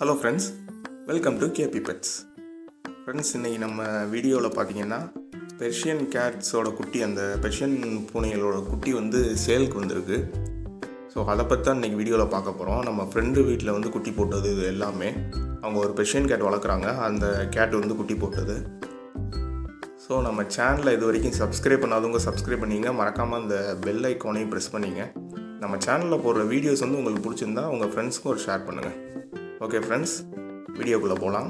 hello friends welcome to K B pets friends இன்றைக்கி நம்ம வீடியோவில் பார்த்தீங்கன்னா பெர்ஷியன் கேட்ஸோட குட்டி அந்த பெர்ஷியன் பூனைகளோட குட்டி வந்து சேலுக்கு வந்திருக்கு ஸோ அதை பற்றி தான் இன்றைக்கி வீடியோவில் பார்க்க போகிறோம் நம்ம ஃப்ரெண்டு வீட்டில் வந்து குட்டி போட்டது இது எல்லாமே அவங்க ஒரு பெர்ஷியன் கேட் வளர்க்குறாங்க அந்த கேட் வந்து குட்டி போட்டது ஸோ நம்ம சேனலை இது வரைக்கும் சப்ஸ்கிரைப் பண்ணாதவங்க சப்ஸ்கிரைப் பண்ணிங்க மறக்காமல் அந்த பெல் ஐக்கானையும் ப்ரெஸ் பண்ணிங்க நம்ம சேனலில் போடுற வீடியோஸ் வந்து உங்களுக்கு பிடிச்சிருந்தா உங்கள் ஃப்ரெண்ட்ஸ்க்கும் ஒரு ஷேர் பண்ணுங்கள் ஓகே ஃப்ரெண்ட்ஸ் வீடியோக்குள்ளே போகலாம்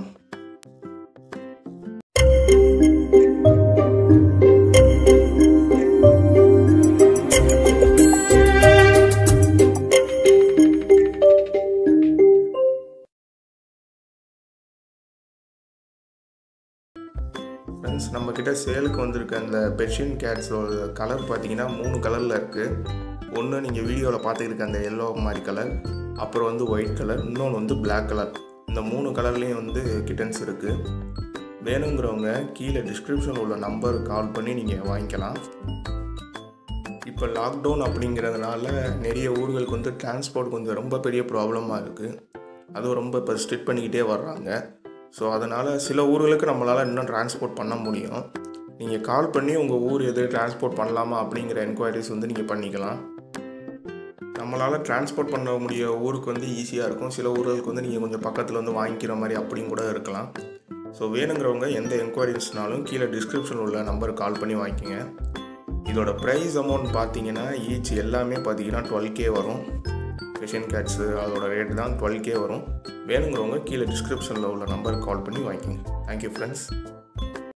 ஃப்ரெண்ட்ஸ் நம்மக்கிட்ட சேலுக்கு வந்திருக்க அந்த பெர்ஷியன் கேட்ஸோட கலர் பார்த்தீங்கன்னா மூணு கலரில் இருக்குது ஒன்று நீங்கள் வீடியோவில் பார்த்துக்கிருக்க அந்த எல்லோ மாதிரி கலர் அப்புறம் வந்து ஒயிட் கலர் இன்னொன்று வந்து Black கலர் இந்த மூணு கலர்லேயும் வந்து கிட்டன்ஸ் இருக்குது வேணுங்கிறவங்க கீழே டிஸ்கிரிப்ஷனில் உள்ள நம்பர் கால் பண்ணி நீங்கள் வாங்கிக்கலாம் இப்போ லாக்டவுன் அப்படிங்கிறதுனால நிறைய ஊர்களுக்கு வந்து டிரான்ஸ்போர்ட் கொஞ்சம் ரொம்ப பெரிய ப்ராப்ளமாக இருக்குது அதுவும் ரொம்ப இப்போ ஸ்ட்ரிட் பண்ணிக்கிட்டே வர்றாங்க ஸோ அதனால் சில ஊர்களுக்கு நம்மளால் இன்னும் டிரான்ஸ்போர்ட் பண்ண முடியும் நீங்கள் கால் பண்ணி உங்கள் ஊர் எது டிரான்ஸ்போர்ட் பண்ணலாமா அப்படிங்கிற என்கொயரிஸ் வந்து நீங்கள் பண்ணிக்கலாம் நம்மளால் டிரான்ஸ்போர்ட் பண்ண முடிய ஊருக்கு வந்து ஈஸியாக இருக்கும் சில ஊர்களுக்கு வந்து நீங்கள் கொஞ்சம் பக்கத்தில் வந்து வாங்கிக்கிற மாதிரி அப்படியும் கூட இருக்கலாம் ஸோ வேணுங்கிறவங்க எந்த என்கொயரிஸ்னாலும் கீழே டிஸ்கிரிப்ஷனில் உள்ள நம்பருக்கு கால் பண்ணி வாங்கிக்கோங்க இதோட ப்ரைஸ் அமௌண்ட் பார்த்தீங்கன்னா ஈச் எல்லாமே பார்த்தீங்கன்னா டுவெல் கே வரும் ஃபெஷன் கேட்ஸு அதோட ரேட் தான் டுவெல் கே வரும் வேணுங்கிறவங்க கீழே டிஸ்கிரிப்ஷனில் உள்ள நம்பருக்கு கால் பண்ணி வாங்கிக்கோங்க தேங்க்யூ ஃப்ரெண்ட்ஸ்